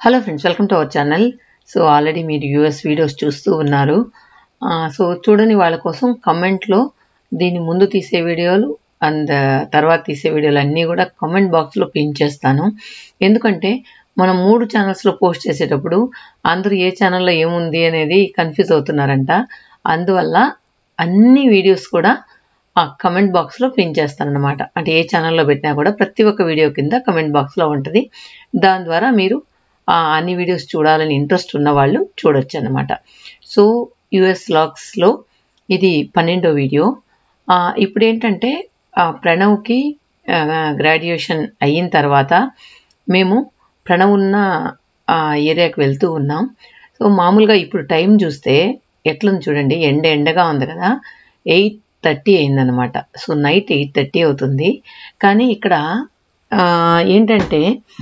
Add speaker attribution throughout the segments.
Speaker 1: hello friends welcome to our channel so already మీరు US videos చూస్తూ ఉన్నారు ఆ, సో చూడని వాళ్ళ కోసం కమెంట్లో దీని ముందు తీసే వీడియోలు అండ్ తర్వాత తీసే వీడియోలు అన్నీ కూడా కమెంట్ బాక్స్లో పిన్ చేస్తాను ఎందుకంటే మనం మూడు ఛానల్స్లో పోస్ట్ చేసేటప్పుడు అందరూ ఏ ఛానల్లో ఏముంది అనేది కన్ఫ్యూజ్ అవుతున్నారంట అందువల్ల అన్ని వీడియోస్ కూడా ఆ కమెంట్ బాక్స్లో పిన్ చేస్తాను అనమాట అంటే ఏ ఛానల్లో పెట్టినా కూడా ప్రతి ఒక్క వీడియో కింద కమెంట్ బాక్స్లో ఉంటుంది దాని ద్వారా మీరు ఆ అన్ని వీడియోస్ చూడాలని ఇంట్రెస్ట్ ఉన్న వాళ్ళు చూడొచ్చు అనమాట సో యుఎస్ లాగ్స్లో ఇది పన్నెండో వీడియో ఆ, ఇప్పుడు ఏంటంటే ఆ, ప్రణవ్కి గ్రాడ్యుయేషన్ అయిన తర్వాత మేము ప్రణవ్ ఉన్న ఆ ఏరియాకి వెళ్తూ ఉన్నాం సో మామూలుగా ఇప్పుడు టైం చూస్తే ఎట్లుంది చూడండి ఎండ ఎండగా ఉంది కదా ఎయిట్ థర్టీ అయిందనమాట సో నైట్ ఎయిట్ థర్టీ అవుతుంది కానీ ఇక్కడ ఆ, ఏంటంటే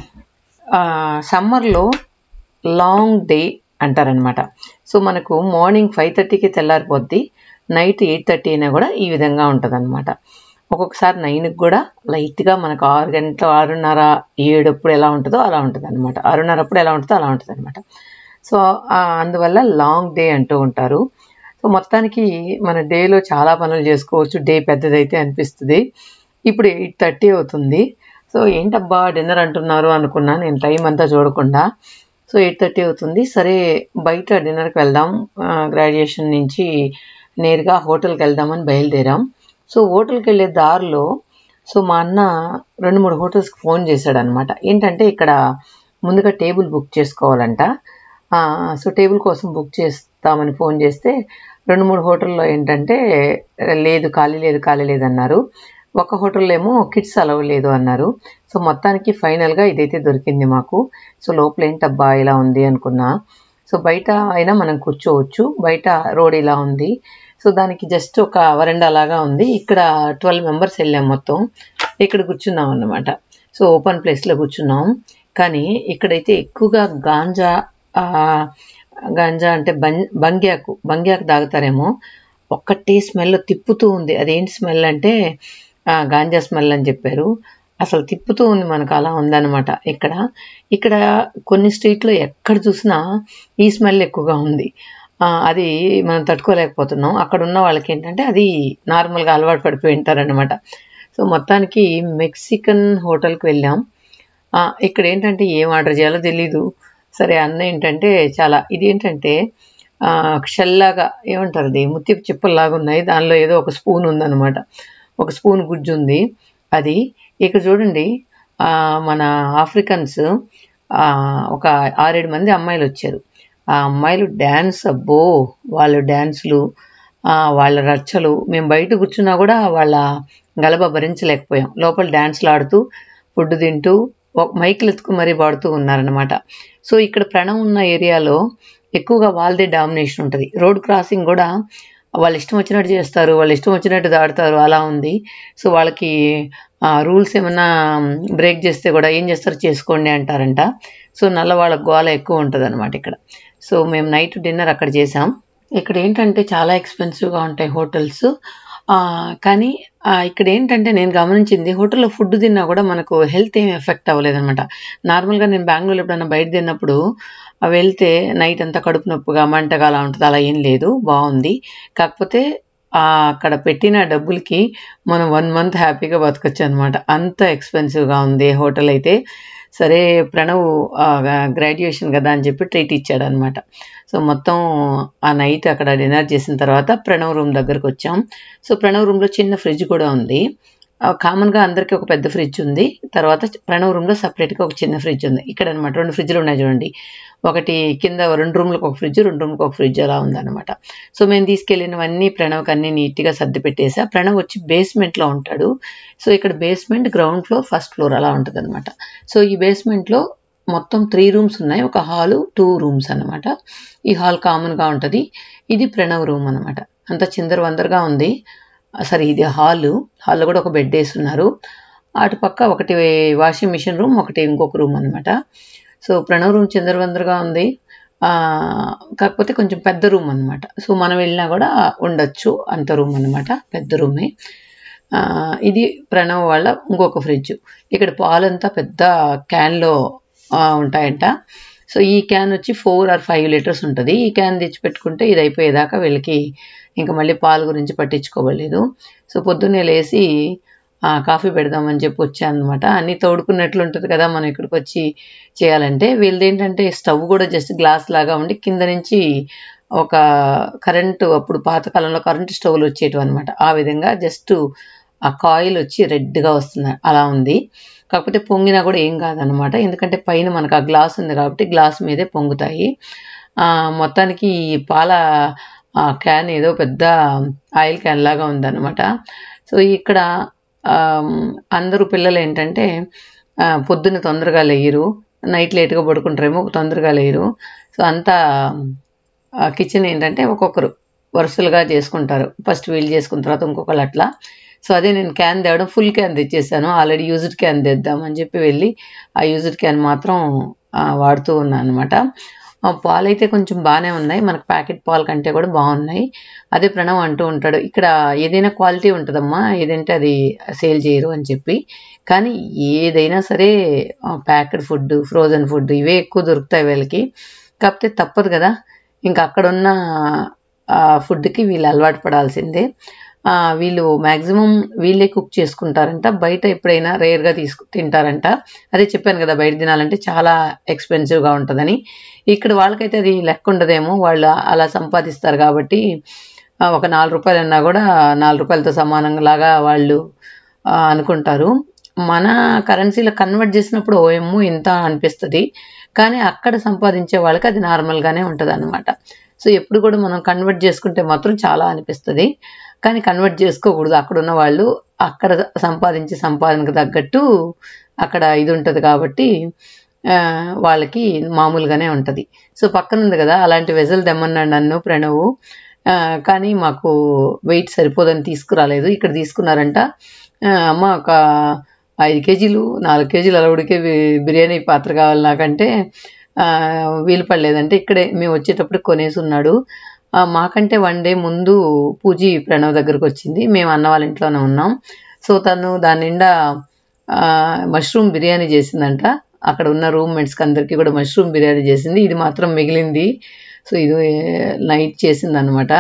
Speaker 1: సమ్మర్లో లాంగ్ డే అంటారనమాట సో మనకు మార్నింగ్ ఫైవ్ థర్టీకి తెల్లారిపోద్ది నైట్ ఎయిట్ థర్టీ అయినా కూడా ఈ విధంగా ఉంటుంది అనమాట ఒక్కొక్కసారి నైన్కి కూడా లైట్గా మనకు ఆరు గంటలు ఆరున్నర ఏడప్పుడు ఎలా ఉంటుందో అలా ఉంటుంది అనమాట ఆరున్నర అప్పుడు ఎలా ఉంటుందో అలా ఉంటుంది అనమాట సో ఆ, అందువల్ల లాంగ్ డే అంటూ ఉంటారు సో మొత్తానికి మన డేలో చాలా పనులు చేసుకోవచ్చు డే పెద్దదైతే అనిపిస్తుంది ఇప్పుడు ఎయిట్ థర్టీ అవుతుంది సో ఏంటబ్బా డిన్నర్ అంటున్నారు అనుకున్నా నేను టైం అంతా చూడకుండా సో ఎయిట్ థర్టీ అవుతుంది సరే బయట డిన్నర్కి వెళ్దాం గ్రాడ్యుయేషన్ నుంచి నేరుగా హోటల్కి వెళ్దామని బయలుదేరాం సో హోటల్కి వెళ్ళే దారిలో సో మా అన్న రెండు మూడు హోటల్స్కి ఫోన్ చేశాడు అనమాట ఏంటంటే ఇక్కడ ముందుగా టేబుల్ బుక్ చేసుకోవాలంట ఆ, సో టేబుల్ కోసం బుక్ చేస్తామని ఫోన్ చేస్తే రెండు మూడు హోటల్లో ఏంటంటే లేదు ఖాళీ లేదు ఖాళీ లేదు అన్నారు ఒక హోటల్లో ఏమో కిడ్స్ అలవ్ లేదు అన్నారు సో మొత్తానికి ఫైనల్గా ఇదైతే దొరికింది మాకు సో లోపల ఏంటబ్బా ఇలా ఉంది అనుకున్నా సో బయట అయినా మనం కూర్చోవచ్చు బయట రోడ్ ఇలా ఉంది సో దానికి జస్ట్ ఒక వరండా లాగా ఉంది ఇక్కడ ట్వెల్వ్ మెంబర్స్ వెళ్ళాం మొత్తం ఇక్కడ కూర్చున్నాం అన్నమాట సో ఓపెన్ ప్లేస్లో కూర్చున్నాం కానీ ఇక్కడైతే ఎక్కువగా గాంజా ఆ, గాంజా అంటే బం బంగ్యాకు బంగ్యాకు తాగుతారేమో ఒక్కటే స్మెల్ తిప్పుతూ ఉంది అదేంటి స్మెల్ అంటే ఆ, గాంజా స్మెల్ అని చెప్పారు అసలు తిప్పుతూ ఉంది మనకు అలా ఉందన్నమాట ఇక్కడ ఇక్కడ కొన్ని స్ట్రీట్లో ఎక్కడ చూసినా ఈ స్మెల్ ఎక్కువగా ఉంది ఆ, అది మనం తట్టుకోలేకపోతున్నాం అక్కడ ఉన్న వాళ్ళకి ఏంటంటే అది నార్మల్గా అలవాటు పడిపోయి ఉంటారనమాట సో మొత్తానికి మెక్సికన్ హోటల్కి వెళ్ళాం ఆ, ఇక్కడ ఏంటంటే ఏం ఆర్డర్ చేయాలో తెలీదు సరే అన్న ఏంటంటే చాలా ఇది ఏంటంటే ఆ, షెల్లాగా ఏమంటారు అది ముత్యపు చిప్పల్లాగా ఉన్నాయి దానిలో ఏదో ఒక స్పూన్ ఉందన్నమాట ఒక స్పూన్ గుజ్జు ఉంది అది ఇక్కడ చూడండి ఆ, మన ఆఫ్రికన్స్ ఆ, ఒక ఆరేడు మంది అమ్మాయిలు వచ్చారు ఆ అమ్మాయిలు డ్యాన్స్ అబ్బో వాళ్ళ డ్యాన్సులు ఆ, వాళ్ళ రచ్చలు మేము బయట కూర్చున్నా కూడా వాళ్ళ గలబ భరించలేకపోయాం లోపల డ్యాన్స్లు ఆడుతూ ఫుడ్ తింటూ ఒక మైకులు ఎత్తుకు మరీ పాడుతూ ఉన్నారనమాట సో ఇక్కడ ప్రణవ్ ఉన్న ఏరియాలో ఎక్కువగా వాళ్ళదే డామినేషన్ ఉంటుంది రోడ్ క్రాసింగ్ కూడా వాళ్ళు ఇష్టం వచ్చినట్టు చేస్తారు వాళ్ళు ఇష్టం వచ్చినట్టు దాడతారు అలా ఉంది సో వాళ్ళకి రూల్స్ ఏమన్నా బ్రేక్ చేస్తే కూడా ఏం చేస్తారు చేసుకోండి అంటారంట సో నల్ల వాళ్ళ గోల ఎక్కువ ఉంటుంది అనమాట ఇక్కడ సో మేము నైట్ డిన్నర్ అక్కడ చేసాం ఇక్కడ ఏంటంటే చాలా ఎక్స్పెన్సివ్గా ఉంటాయి హోటల్స్ కానీ ఆ, ఇక్కడ ఏంటంటే నేను గమనించింది హోటల్లో ఫుడ్ తిన్నా కూడా మనకు హెల్త్ ఏం ఎఫెక్ట్ అవ్వలేదన్నమాట నార్మల్గా నేను బెంగళూరు ఎప్పుడైనా బయట తిన్నప్పుడు ఆ, వెళ్తే నైట్ అంతా కడుపు నొప్పిగా మంటగా అలా ఉంటుంది అలా ఏం లేదు బాగుంది కాకపోతే ఆ, అక్కడ పెట్టిన డబ్బులకి మనం వన్ మంత్ హ్యాపీగా బతకొచ్చు అనమాట అంత ఎక్స్పెన్సివ్గా ఉంది హోటల్ అయితే సరే ప్రణవ్ గ్రాడ్యుయేషన్ కదా అని చెప్పి ట్రీట్ ఇచ్చాడు అనమాట సో మొత్తం ఆ నైట్ అక్కడ డిన్నర్ చేసిన తర్వాత ప్రణవ్ రూమ్ దగ్గరకు వచ్చాం సో ప్రణవ్ రూమ్లో చిన్న ఫ్రిడ్జ్ కూడా ఉంది ఆ, కామన్గా అందరికీ ఒక పెద్ద ఫ్రిడ్జ్ ఉంది తర్వాత ప్రణవ్ రూమ్లో సపరేట్గా ఒక చిన్న ఫ్రిడ్జ్ ఉంది ఇక్కడ అనమాట రెండు ఫ్రిడ్జ్లు ఉన్నాయి చూడండి ఒకటి కింద రెండు రూమ్లకు ఒక ఫ్రిడ్జ్ రెండు రూమ్కి ఒక ఫ్రిడ్జ్ అలా ఉందన్నమాట సో మేము తీసుకెళ్ళినవన్నీ ప్రణవ్కి అన్ని నీట్గా సర్ది పెట్టేసా ప్రణవ్ వచ్చి బేస్మెంట్లో ఉంటాడు సో ఇక్కడ basement ground floor first floor అలా ఉంటుంది అనమాట సో ఈ బేస్మెంట్లో మొత్తం త్రీ రూమ్స్ ఉన్నాయి ఒక హాలు టూ రూమ్స్ అన్నమాట ఈ హాల్ కామన్గా ఉంటుంది ఇది ప్రణవ్ రూమ్ అనమాట అంత చిందర వందరగా ఉంది సరే ఇది హాలు హాల్లో కూడా ఒక బెడ్ వేసి ఉన్నారు అటు పక్క ఒకటి వాషింగ్ మిషన్ రూమ్ ఒకటి ఇంకొక రూమ్ అనమాట సో ప్రణవ్ రూమ్ చిందరవందరగా ఉంది ఆ, కాకపోతే కొంచెం పెద్ద రూమ్ అనమాట సో మనం వెళ్ళినా కూడా ఉండొచ్చు అంత రూమ్ అనమాట పెద్ద రూమే ఆ, ఇది ప్రణవ్ వాళ్ళ ఇంకొక ఫ్రిడ్జ్ ఇక్కడ పాలంతా పెద్ద క్యాన్లో ఉంటాయంట సో ఈ క్యాన్ వచ్చి ఫోర్ ఆర్ ఫైవ్ లీటర్స్ ఉంటుంది ఈ క్యాన్ తెచ్చి పెట్టుకుంటే ఇది అయిపోయేదాకా వీళ్ళకి ఇంకా మళ్ళీ పాలు గురించి పట్టించుకోవలేదు సో పొద్దున్నే లేచి కాఫీ పెడదామని చెప్పి వచ్చాను అనమాట అన్నీ తోడుకున్నట్లు ఉంటుంది కదా మనం ఇక్కడికి వచ్చి చేయాలంటే వీళ్ళది ఏంటంటే స్టవ్ కూడా జస్ట్ గ్లాస్ లాగా ఉండి కింద నుంచి ఒక కరెంటు అప్పుడు పాతకాలంలో కరెంటు స్టవ్లు వచ్చేటివి అనమాట ఆ విధంగా జస్ట్ ఆ కాయిల్ వచ్చి రెడ్గా వస్తుంది అలా ఉంది కాకపోతే పొంగినా కూడా ఏం కాదనమాట ఎందుకంటే పైన మనకు ఆ గ్లాస్ ఉంది కాబట్టి గ్లాస్ మీదే పొంగుతాయి మొత్తానికి ఈ పాల క్యాన్ ఏదో పెద్ద ఆయిల్ క్యాన్ లాగా ఉందన్నమాట సో ఇక్కడ అందరూ పిల్లలు ఏంటంటే పొద్దున్న తొందరగా లేయరు నైట్ లేట్గా పడుకుంటారేమో తొందరగా లేరు సో అంతా కిచెన్ ఏంటంటే ఒక్కొక్కరు వరుసలుగా చేసుకుంటారు ఫస్ట్ వీళ్ళు చేసుకున్న తర్వాత ఇంకొకరు అట్లా సో అదే నేను క్యాన్ తేవడం ఫుల్ క్యాన్ తెచ్చేసాను ఆల్రెడీ యూజ్డ్ క్యాన్ తెద్దామని చెప్పి వెళ్ళి ఆ యూజ్డ్ క్యాన్ మాత్రం వాడుతూ ఉన్నాను అనమాట పాలు అయితే కొంచెం బాగానే ఉన్నాయి మనకు ప్యాకెట్ పాలు కంటే కూడా బాగున్నాయి అదే ప్రణవ్ అంటూ ఉంటాడు ఇక్కడ ఏదైనా క్వాలిటీ ఉంటుందమ్మా ఏదంటే అది సేల్ చేయరు అని చెప్పి కానీ ఏదైనా సరే ప్యాకెడ్ ఫుడ్ ఫ్రోజన్ ఫుడ్ ఇవే ఎక్కువ దొరుకుతాయి వీళ్ళకి కాకపోతే తప్పదు కదా ఇంకా అక్కడున్న ఫుడ్కి వీళ్ళు అలవాటు పడాల్సిందే వీళ్ళు మ్యాక్సిమం వీళ్ళే కుక్ చేసుకుంటారంట బయట ఎప్పుడైనా రేర్గా తీసుకు తింటారంట అదే చెప్పాను కదా బయట తినాలంటే చాలా ఎక్స్పెన్సివ్గా ఉంటుందని ఇక్కడ వాళ్ళకైతే అది లెక్క ఉండదేమో వాళ్ళు అలా సంపాదిస్తారు కాబట్టి ఒక నాలుగు రూపాయలు అన్నా కూడా నాలుగు రూపాయలతో సమానంగా లాగా వాళ్ళు అనుకుంటారు మన కరెన్సీలో కన్వర్ట్ చేసినప్పుడు ఓఎమ్ము ఇంత అనిపిస్తుంది కానీ అక్కడ సంపాదించే వాళ్ళకి అది నార్మల్గానే ఉంటుంది అనమాట సో ఎప్పుడు కూడా మనం కన్వర్ట్ చేసుకుంటే మాత్రం చాలా అనిపిస్తుంది కానీ కన్వర్ట్ చేసుకోకూడదు అక్కడ ఉన్న వాళ్ళు అక్కడ సంపాదించే సంపాదనకు తగ్గట్టు అక్కడ ఇది ఉంటుంది కాబట్టి వాళ్ళకి మామూలుగానే ఉంటుంది సో పక్కన ఉంది కదా అలాంటి వెజల్ తెమ్మన్నాడు నన్ను ప్రణవ్ కానీ మాకు వెయిట్ సరిపోదని తీసుకురాలేదు ఇక్కడ తీసుకున్నారంట అమ్మ ఒక ఐదు కేజీలు నాలుగు కేజీలు అలా ఉడికే బిర్యానీ పాత్ర కావాలి నాకంటే వీలు పడలేదంటే ఇక్కడే మేము వచ్చేటప్పుడు కొనేసి ఉన్నాడు మాకంటే వన్ డే ముందు పూజీ ప్రణవ్ దగ్గరకు వచ్చింది మేము అన్న వాళ్ళ ఇంట్లోనే ఉన్నాం సో తను దాని నిండా మష్రూమ్ బిర్యానీ చేసిందంట అక్కడ ఉన్న రూమ్మేట్స్కి అందరికీ కూడా మష్రూమ్ బిర్యానీ చేసింది ఇది మాత్రం మిగిలింది సో ఇది నైట్ చేసింది అనమాట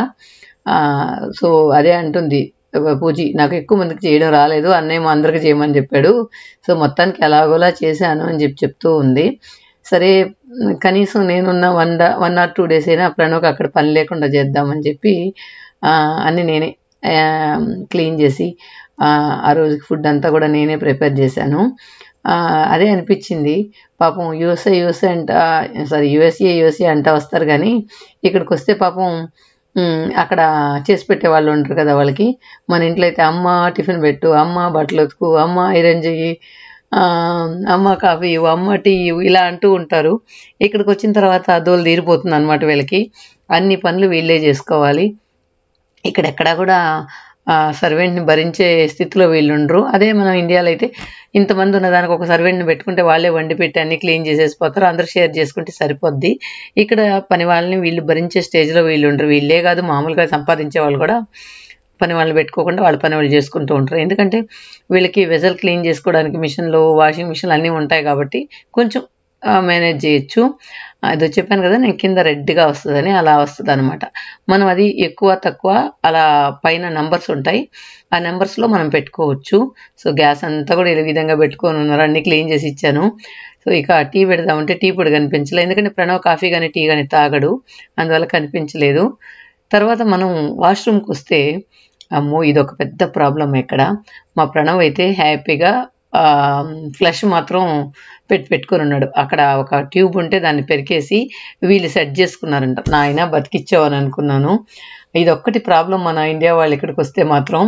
Speaker 1: సో అదే అంటుంది పూజీ నాకు ఎక్కువ మందికి చేయడం రాలేదు అన్నయ్య మా అందరికి చేయమని చెప్పాడు సో మొత్తానికి ఎలాగోలా చేశాను అని చెప్పి చెప్తూ ఉంది సరే కనీసం నేనున్న వన్ డా వన్ ఆర్ టూ డేస్ అయినా ప్రణవ్కి అక్కడ పని లేకుండా చేద్దామని చెప్పి అన్నీ నేనే క్లీన్ చేసి ఆ రోజుకి ఫుడ్ అంతా కూడా నేనే ప్రిపేర్ చేశాను అదే అనిపించింది పాపం యూఎస్ఏ యూఎస్ఏ అంట సారీ యూఎస్ఏ యూఎస్ఏ అంటా వస్తారు కానీ ఇక్కడికి వస్తే పాపం అక్కడ చేసి పెట్టే వాళ్ళు ఉంటారు కదా వాళ్ళకి మన ఇంట్లో అయితే అమ్మ టిఫిన్ పెట్టు అమ్మ బట్టలు ఉతుకు అమ్మ ఐరన్ చెయ్యి అమ్మ కాఫీ ఇవ్వు అమ్మ టీ ఇవ్వు ఇలా అంటూ ఉంటారు ఇక్కడికి వచ్చిన తర్వాత దోలు తీరిపోతుంది అనమాట వీళ్ళకి అన్ని పనులు వీళ్ళే చేసుకోవాలి ఇక్కడెక్కడా కూడా సర్వెంట్ని భరించే స్థితిలో వీళ్ళు ఉండరు అదే మనం ఇండియాలో అయితే ఇంతమంది ఉన్నదానికి ఒక సర్వెంట్ని పెట్టుకుంటే వాళ్ళే వండి పెట్టి అన్ని క్లీన్ చేసేసిపోతారు అందరూ షేర్ చేసుకుంటే సరిపోద్ది ఇక్కడ పని వాళ్ళని వీళ్ళు భరించే స్టేజ్లో వీళ్ళు ఉండరు వీళ్ళే కాదు మామూలుగా సంపాదించే వాళ్ళు కూడా పని వాళ్ళు పెట్టుకోకుండా వాళ్ళ పని వాళ్ళు చేసుకుంటూ ఉంటారు ఎందుకంటే వీళ్ళకి వెజల్ క్లీన్ చేసుకోవడానికి మిషన్లు వాషింగ్ మిషన్లు అన్నీ ఉంటాయి కాబట్టి కొంచెం మేనేజ్ చేయొచ్చు అది చెప్పాను కదా నేను కింద రెడ్గా వస్తుందని అలా వస్తుంది అనమాట మనం అది ఎక్కువ తక్కువ అలా పైన నంబర్స్ ఉంటాయి ఆ నెంబర్స్లో మనం పెట్టుకోవచ్చు సో గ్యాస్ అంతా కూడా ఈ విధంగా పెట్టుకొని ఉన్నారు అన్ని క్లీన్ చేసి ఇచ్చాను సో ఇక టీ పెడదామంటే టీ పొడి కనిపించలేదు ఎందుకంటే ప్రణవ్ కాఫీ కానీ టీ కానీ తాగడు అందువల్ల కనిపించలేదు తర్వాత మనం వాష్రూమ్కి వస్తే అమ్మో ఇది ఒక పెద్ద ప్రాబ్లం ఇక్కడ మా ప్రణవ్ అయితే హ్యాపీగా ఫ్లష్ మాత్రం పెట్టి పెట్టుకొని ఉన్నాడు అక్కడ ఒక ట్యూబ్ ఉంటే దాన్ని పెరికేసి వీళ్ళు సెట్ చేసుకున్నారంట నాయన బతికిచ్చావని అనుకున్నాను ఇది ఒక్కటి ప్రాబ్లం మన ఇండియా వాళ్ళు ఇక్కడికి వస్తే మాత్రం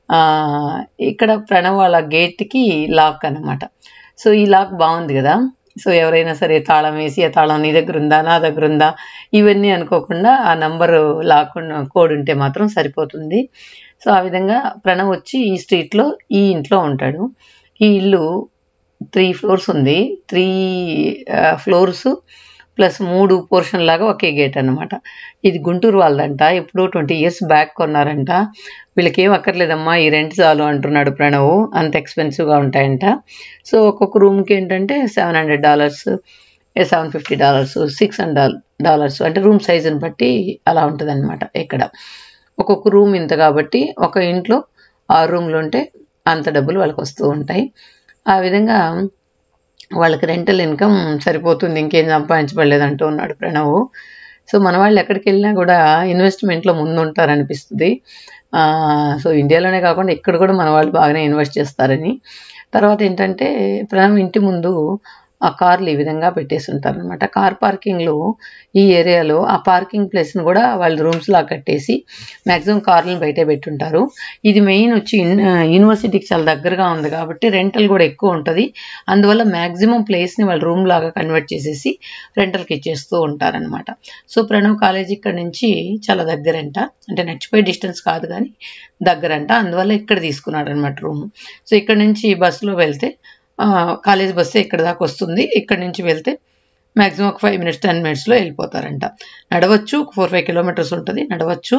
Speaker 1: ఇక్కడ ప్రణవ్ వాళ్ళ గేట్కి లాక్ అనమాట సో ఈ లాక్ బాగుంది కదా సో ఎవరైనా సరే తాళం వేసి ఆ తాళం నీ దగ్గర ఉందా నా దగ్గర ఉందా ఇవన్నీ అనుకోకుండా ఆ నంబరు లాక్ కోడ్ ఉంటే మాత్రం సరిపోతుంది సో ఆ విధంగా ప్రణవ్ వచ్చి ఈ స్ట్రీట్లో ఈ ఇంట్లో ఉంటాడు ఈ ఇల్లు త్రీ ఫ్లోర్స్ ఉంది త్రీ ఫ్లోర్స్ ప్లస్ మూడు పోర్షన్ లాగా ఒకే గేట్ అనమాట ఇది గుంటూరు వాళ్ళదంట ఎప్పుడో ట్వంటీ ఇయర్స్ బ్యాక్ కొన్నారంట వీళ్ళకి ఏం అక్కర్లేదమ్మా ఈ రెంట్ చాలు అంటున్నాడు ప్రణవ్ అంత ఎక్స్పెన్సివ్గా ఉంటాయంట సో ఒక్కొక్క రూమ్కి ఏంటంటే seven hundred dollars seven fifty dollars six hundred dollars అంటే రూమ్ సైజుని బట్టి అలా ఉంటుంది ఇక్కడ ఒక్కొక్క రూమ్ ఇంత కాబట్టి ఒక ఇంట్లో ఆ రూమ్లు ఉంటే అంత డబ్బులు వాళ్ళకి వస్తూ ఉంటాయి ఆ విధంగా వాళ్ళకి రెంటల్ ఇన్కమ్ సరిపోతుంది ఇంకేం సంపాదించబడలేదు అంటూ ఉన్నాడు ప్రణవ్ సో మన వాళ్ళు ఎక్కడికి వెళ్ళినా కూడా ఇన్వెస్ట్మెంట్లో ముందు ఉంటారనిపిస్తుంది సో ఇండియాలోనే కాకుండా ఇక్కడ కూడా మన వాళ్ళు బాగానే ఇన్వెస్ట్ చేస్తారని తర్వాత ఏంటంటే ప్రణవ్ ఇంటి ముందు ఆ కార్లు ఈ విధంగా పెట్టేసి ఉంటారు అనమాట కార్ పార్కింగ్లో ఈ ఏరియాలో ఆ పార్కింగ్ ప్లేస్ని కూడా వాళ్ళు రూమ్స్ లా కట్టేసి మ్యాక్సిమం కార్లను బయటే పెట్టుంటారు ఇది మెయిన్ వచ్చి యూనివర్సిటీకి చాలా దగ్గరగా ఉంది కాబట్టి రెంటల్ కూడా ఎక్కువ ఉంటుంది అందువల్ల మ్యాక్సిమం ప్లేస్ని వాళ్ళు రూమ్ లాగా కన్వర్ట్ చేసేసి రెంటల్కి ఇచ్చేస్తూ ఉంటారనమాట సో ప్రణవ్ కాలేజ్ ఇక్కడ నుంచి చాలా దగ్గరంట అంటే నడిచిపోయే డిస్టెన్స్ కాదు కానీ దగ్గరంట అందువల్ల ఇక్కడ తీసుకున్నాడు అనమాట రూమ్ సో ఇక్కడ నుంచి బస్సులో వెళ్తే కాలేజ్ బస్సే ఇక్కడ దాకా వస్తుంది ఇక్కడ నుంచి వెళ్తే మ్యాక్సిమం ఒక ఫైవ్ మినిట్స్ టెన్ మినిట్స్లో వెళ్ళిపోతారంట నడవచ్చు ఫోర్ ఫైవ్ కిలోమీటర్స్ ఉంటుంది నడవచ్చు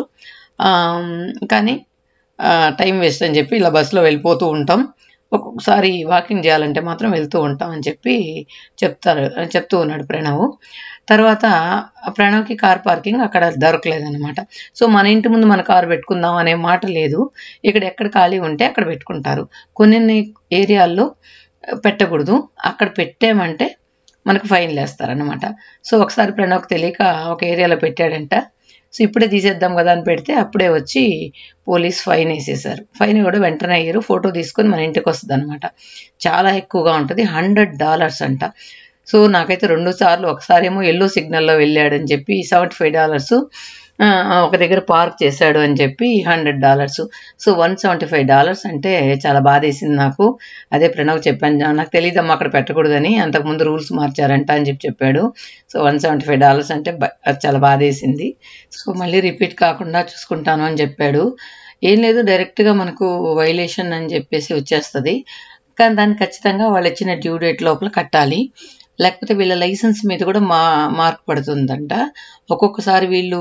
Speaker 1: కానీ టైం వేస్ట్ అని చెప్పి ఇలా బస్సులో వెళ్ళిపోతూ ఉంటాం ఒక్కొక్కసారి వాకింగ్ చేయాలంటే మాత్రం వెళ్తూ ఉంటాం అని చెప్పి చెప్తారు చెప్తూ ఉన్నాడు ప్రణవ్ తర్వాత ప్రణవ్కి కార్ పార్కింగ్ అక్కడ దొరకలేదన్నమాట సో మన ఇంటి ముందు మన కారు పెట్టుకుందాం అనే మాట లేదు ఇక్కడ ఎక్కడ ఖాళీ ఉంటే అక్కడ పెట్టుకుంటారు కొన్ని ఏరియాల్లో పెట్టకూడదు అక్కడ పెట్టామంటే మనకు ఫైన్లు వేస్తారనమాట సో ఒకసారి ప్రణవ్కి తెలియక ఒక ఏరియాలో పెట్టాడంట సో ఇప్పుడే తీసేద్దాం కదా అని పెడితే అప్పుడే వచ్చి పోలీస్ ఫైన్ వేసేసారు ఫైన్ కూడా వెంటనే అయ్యారు ఫోటో తీసుకొని మన ఇంటికి వస్తుంది అనమాట చాలా ఎక్కువగా ఉంటుంది హండ్రెడ్ డాలర్స్ అంట సో నాకైతే రెండు సార్లు ఒకసారి ఏమో ఎల్లో సిగ్నల్లో వెళ్ళాడని చెప్పి సెవెంటీ ఫైవ్ డాలర్స్ ఒక దగ్గర పార్క్ చేశాడు అని చెప్పి hundred dollars so one seventy five dollars అంటే చాలా బాధేసింది నాకు అదే ప్రణవ్ చెప్పాను నాకు తెలియదమ్మా అక్కడ పెట్టకూడదని అంతకుముందు రూల్స్ మార్చారంట అని చెప్పి చెప్పాడు so one seventy five dollars అంటే చాలా బాధేసింది సో మళ్ళీ రిపీట్ కాకుండా చూసుకుంటాను అని చెప్పాడు ఏం లేదు డైరెక్ట్గా మనకు వైలేషన్ అని చెప్పేసి వచ్చేస్తుంది కానీ దాన్ని ఖచ్చితంగా వాళ్ళు ఇచ్చిన డ్యూ డేట్ లోపల కట్టాలి లేకపోతే వీళ్ళ లైసెన్స్ మీద కూడా మా మార్క్ పడుతుందంట ఒక్కొక్కసారి వీళ్ళు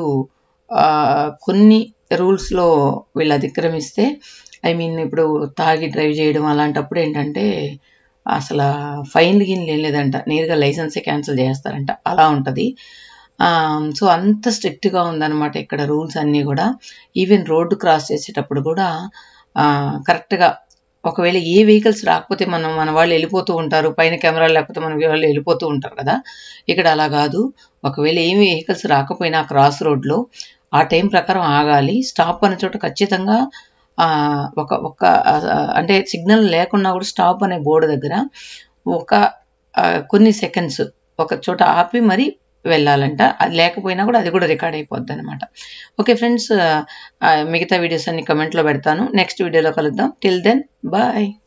Speaker 1: కొన్ని రూల్స్లో వీళ్ళు అతిక్రమిస్తే ఐ మీన్ ఇప్పుడు తాగి డ్రైవ్ చేయడం అలాంటప్పుడు ఏంటంటే అసలు ఫైన్లు గిన్లు ఏం లేదంట నేరుగా లైసెన్సే క్యాన్సిల్ చేస్తారంట అలా ఉంటుంది సో అంత స్ట్రిక్ట్గా ఉందన్నమాట ఇక్కడ రూల్స్ అన్నీ కూడా ఈవెన్ రోడ్డు క్రాస్ చేసేటప్పుడు కూడా కరెక్ట్గా ఒకవేళ ఏ వెహికల్స్ రాకపోతే మనం మన వాళ్ళు వెళ్ళిపోతూ ఉంటారు పైన కెమెరాలు లేకపోతే మన వాళ్ళు వెళ్ళిపోతూ ఉంటారు కదా ఇక్కడ అలా కాదు ఒకవేళ ఏమి వెహికల్స్ రాకపోయినా క్రాస్ రోడ్లో ఆ టైం ప్రకారం ఆగాలి స్టాప్ అనే చోట ఖచ్చితంగా ఒక ఒక అంటే సిగ్నల్ లేకున్నా కూడా స్టాప్ అనే బోర్డు దగ్గర ఒక కొన్ని సెకండ్స్ ఒక చోట ఆపి మరి వెళ్ళాలంట అది లేకపోయినా కూడా అది కూడా రికార్డ్ అయిపోద్ది అనమాట ఓకే ఫ్రెండ్స్ మిగతా వీడియోస్ అన్ని కమెంట్లో పెడతాను నెక్స్ట్ వీడియోలో కలుద్దాం టిల్ దెన్ బాయ్